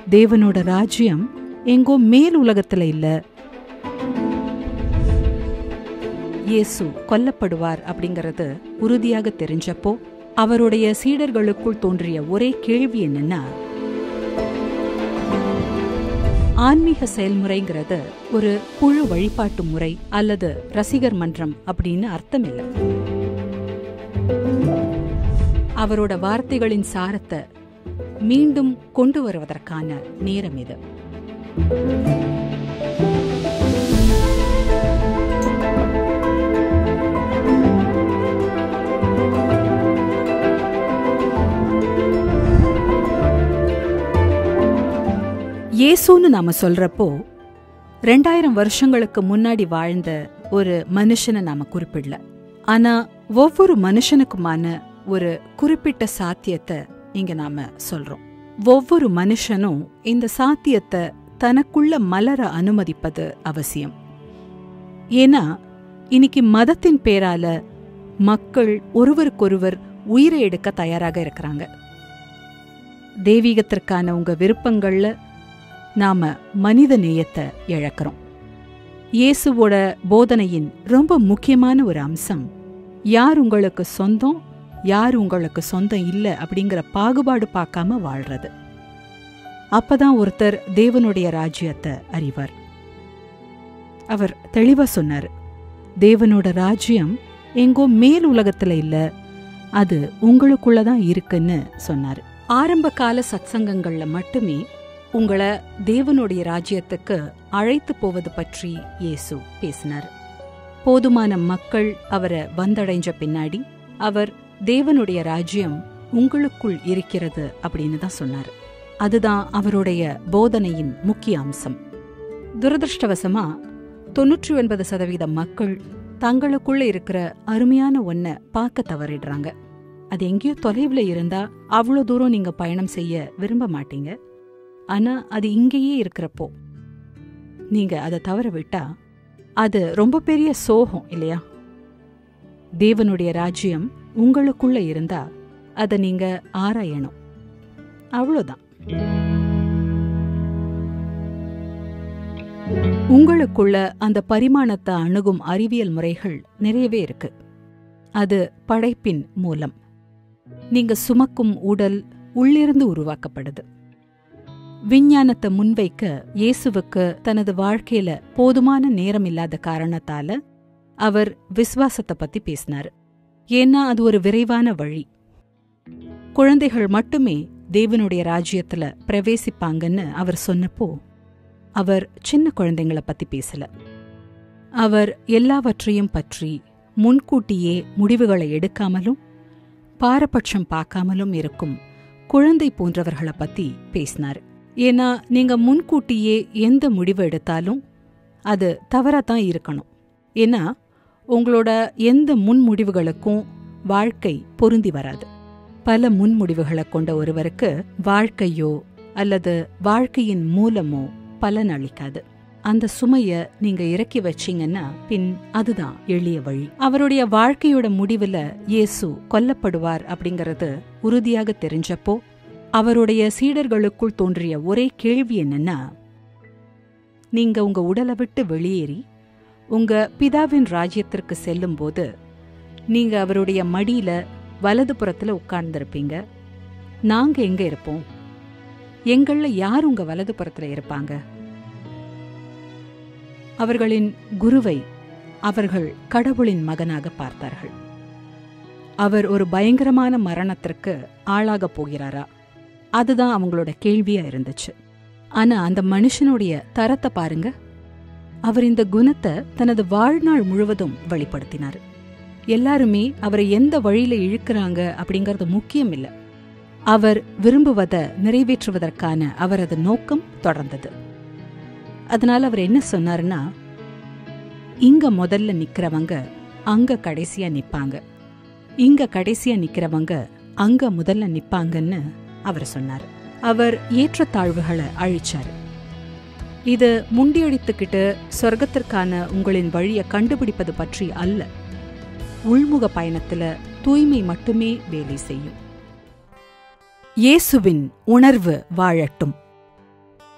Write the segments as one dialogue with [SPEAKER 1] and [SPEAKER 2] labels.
[SPEAKER 1] தேவனோட ராஜ்யம் எங்கோ மேல் உலகத்துல இல்ல இயேசு கொல்லப்படுவார் அப்படிங்கறது உறுதியாக தெரிஞ்சப்போ அவருடைய சீடர்களுக்குள் தோன்றிய ஒரே கேள்வி என்னன்னா ஆன்மீக செயல்முறைங்கிறது ஒரு குழு வழிபாட்டு முறை அல்லது ரசிகர் மன்றம் அப்படின்னு அர்த்தம் இல்லை அவரோட வார்த்தைகளின் சாரத்தை மீண்டும் கொண்டு வருவதற்கான நேரம் இது இயேசுன்னு நாம சொல்றப்போ ரெண்டாயிரம் வருஷங்களுக்கு முன்னாடி வாழ்ந்த ஒரு மனுஷனை நாம குறிப்பிடல ஆனா ஒவ்வொரு மனுஷனுக்குமான ஒரு குறிப்பிட்ட சாத்தியத்தை இங்க நாம சொல்றோம் ஒவ்வொரு மனுஷனும் இந்த சாத்தியத்தை தனக்குள்ள மலர அனுமதிப்பது அவசியம் ஏன்னா இன்னைக்கு மதத்தின் பேரால மக்கள் ஒருவருக்கொருவர் உயிரை எடுக்க தயாராக இருக்கிறாங்க தெய்வீகத்திற்கான உங்க விருப்பங்கள்ல நாம மனித நேயத்தை இழக்கிறோம் இயேசுவோட போதனையின் ரொம்ப முக்கியமான ஒரு அம்சம் யார் உங்களுக்கு சொந்தம் யார் உங்களுக்கு சொந்தம் இல்லை அப்படிங்கிற பாகுபாடு பார்க்காம வாழ்றது அப்பதான் ஒருத்தர் தேவனுடைய ராஜ்யத்தை அறிவார் அவர் தெளிவா சொன்னார் தேவனோட ராஜ்யம் எங்கோ மேல் உலகத்துல இல்ல அது உங்களுக்குள்ளதான் இருக்குன்னு சொன்னார் ஆரம்ப கால சத்சங்கங்கள்ல மட்டுமே உங்களை தேவனுடைய ராஜ்யத்துக்கு அழைத்து போவது பற்றி இயேசு பேசினார் போதுமான மக்கள் அவரை வந்தடைஞ்ச பின்னாடி அவர் தேவனுடைய ராஜ்யம் உங்களுக்குள் இருக்கிறது அப்படின்னு தான் சொன்னார் அதுதான் அவருடைய போதனையின் முக்கிய அம்சம் துரதிருஷ்டவசமா தொன்னூற்றி ஒன்பது சதவீத மக்கள் தங்களுக்குள்ள இருக்கிற அருமையான ஒன்ன பார்க்க தவறிடுறாங்க அது எங்கேயோ தொலைவில் இருந்தா அவ்வளோ தூரம் நீங்க பயணம் செய்ய விரும்ப மாட்டீங்க ஆனா அது இங்கேயே இருக்கிறப்போ நீங்க அதை தவற விட்டா அது ரொம்ப பெரிய சோகம் இல்லையா தேவனுடைய ராஜ்யம் உங்களுக்குள்ள இருந்தா அதை நீங்க ஆராயணும் அவ்வளோதான் உங்களுக்குள்ள அந்த பரிமாணத்தை அணுகும் அறிவியல் முறைகள் நிறையவே இருக்கு அது படைப்பின் மூலம் நீங்க சுமக்கும் உடல் உள்ளிருந்து உருவாக்கப்படுது விஞ்ஞானத்தை முன்வைக்க இயேசுவுக்கு தனது வாழ்க்கையில போதுமான நேரம் இல்லாத காரணத்தால அவர் விசுவாசத்தை பத்தி பேசினார் ஏன்னா அது ஒரு விரைவான வழி குழந்தைகள் மட்டுமே தேவனுடைய ராஜ்யத்துல பிரவேசிப்பாங்கன்னு அவர் சொன்னப்போ அவர் சின்ன குழந்தைங்கள பத்தி பேசல அவர் எல்லாவற்றையும் பற்றி முன்கூட்டியே முடிவுகளை எடுக்காமலும் பாரபட்சம் பார்க்காமலும் இருக்கும் குழந்தை போன்றவர்களை பத்தி பேசினார் ஏன்னா நீங்க முன்கூட்டியே எந்த முடிவு எடுத்தாலும் அது தவறாதான் இருக்கணும் ஏன்னா உங்களோட எந்த முன்முடிவுகளுக்கும் வாழ்க்கை பொருந்தி வராது பல முன்முடிவுகளை கொண்ட ஒருவருக்கு வாழ்க்கையோ அல்லது வாழ்க்கையின் மூலமோ பலன் அளிக்காது அந்த சுமைய நீங்க இறக்கி வச்சீங்கன்னா பின் அதுதான் எளிய வழி அவருடைய வாழ்க்கையோட முடிவுல இயேசு கொல்லப்படுவார் அப்படிங்கறது உறுதியாக தெரிஞ்சப்போ அவருடைய சீடர்களுக்குள் தோன்றிய ஒரே கேள்வி என்னன்னா நீங்க உங்க உடலை விட்டு வெளியேறி உங்க பிதாவின் ராஜ்யத்திற்கு செல்லும்போது நீங்க அவருடைய மடியில வலது புறத்துல உட்கார்ந்திருப்பீங்க நாங்க எங்க இருப்போம் எங்கள்ல யார் உங்க வலது புறத்துல இருப்பாங்க அவர்களின் குருவை அவர்கள் கடவுளின் மகனாக பார்த்தார்கள் அவர் ஒரு பயங்கரமான மரணத்திற்கு ஆளாகப் போகிறாரா அதுதான் அவங்களோட கேள்வியா இருந்துச்சு ஆனா அந்த மனுஷனுடைய தரத்தை பாருங்க அவர் இந்த குணத்தை தனது வாழ்நாள் முழுவதும் வெளிப்படுத்தினார் எல்லாருமே அவரை எந்த வழியில இழுக்கிறாங்க அப்படிங்கறது முக்கியம் இல்ல அவர் விரும்புவதை நிறைவேற்றுவதற்கான அவரது நோக்கம் தொடர்ந்தது அதனால அவர் என்ன சொன்னாருன்னா இங்க முதல்ல நிக்கிறவங்க அங்க கடைசியா நிப்பாங்க இங்க கடைசியா நிக்கிறவங்க அங்க முதல்ல நிப்பாங்கன்னு அவர் சொன்னார் அவர் ஏற்றத்தாழ்வுகளை அழிச்சாரு இது முண்டியடித்துக்கிட்டு சொர்க்கத்திற்கான உங்களின் வழியை கண்டுபிடிப்பது பற்றி அல்ல உள்முக பயணத்துல தூய்மை மட்டுமே வேலை செய்யும் இயேசுவின் உணர்வு வாழட்டும்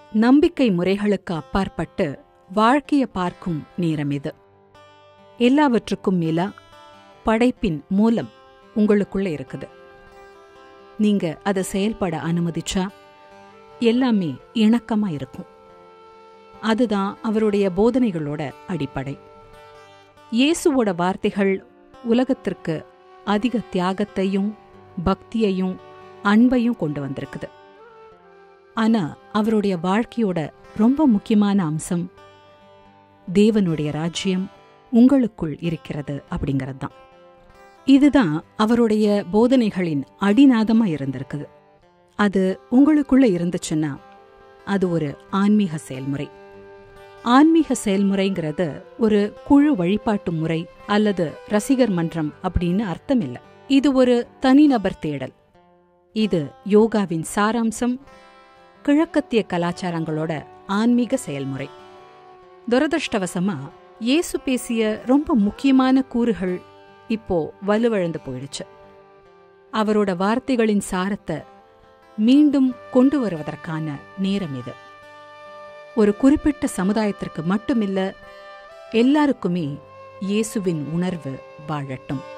[SPEAKER 1] நம்பிக்கை முறைகளுக்கு அப்பாற்பட்டு வாழ்க்கைய பார்க்கும் நேரம் இது எல்லாவற்றுக்கும் மேலா படைப்பின் மூலம் உங்களுக்குள்ள இருக்குது நீங்க அதை செயல்பட அனுமதிச்சா எல்லாமே இணக்கமா இருக்கும் அதுதான் அவருடைய போதனைகளோட அடிப்படை இயேசுவோட வார்த்தைகள் உலகத்திற்கு அதிக தியாகத்தையும் பக்தியையும் அன்பையும் கொண்டு வந்திருக்குது ஆனா அவருடைய வாழ்க்கையோட ரொம்ப முக்கியமான அம்சம் தேவனுடைய ராஜ்யம் உங்களுக்குள் இருக்கிறது அப்படிங்கிறது தான் இதுதான் அவருடைய போதனைகளின் அடிநாதமா இருந்திருக்குது அது உங்களுக்குள்ள இருந்துச்சுன்னா அது ஒரு ஆன்மீக செயல்முறை ஆன்மீக செயல்முறைங்கிறது ஒரு குழு வழிபாட்டு முறை அல்லது ரசிகர் மன்றம் அப்படின்னு அர்த்தம் இல்லை இது ஒரு தனிநபர் தேடல் இது யோகாவின் சாராம்சம் கிழக்கத்திய கலாச்சாரங்களோட ஆன்மீக செயல்முறை துரதிருஷ்டவசமா இயேசு பேசிய ரொம்ப முக்கியமான கூறுகள் இப்போ வலுவிழந்து போயிடுச்சு அவரோட வார்த்தைகளின் சாரத்தை மீண்டும் கொண்டு வருவதற்கான நேரம் இது ஒரு குறிப்பிட்ட சமுதாயத்திற்கு மட்டுமில்ல எல்லாருக்குமே இயேசுவின் உணர்வு வாழட்டும்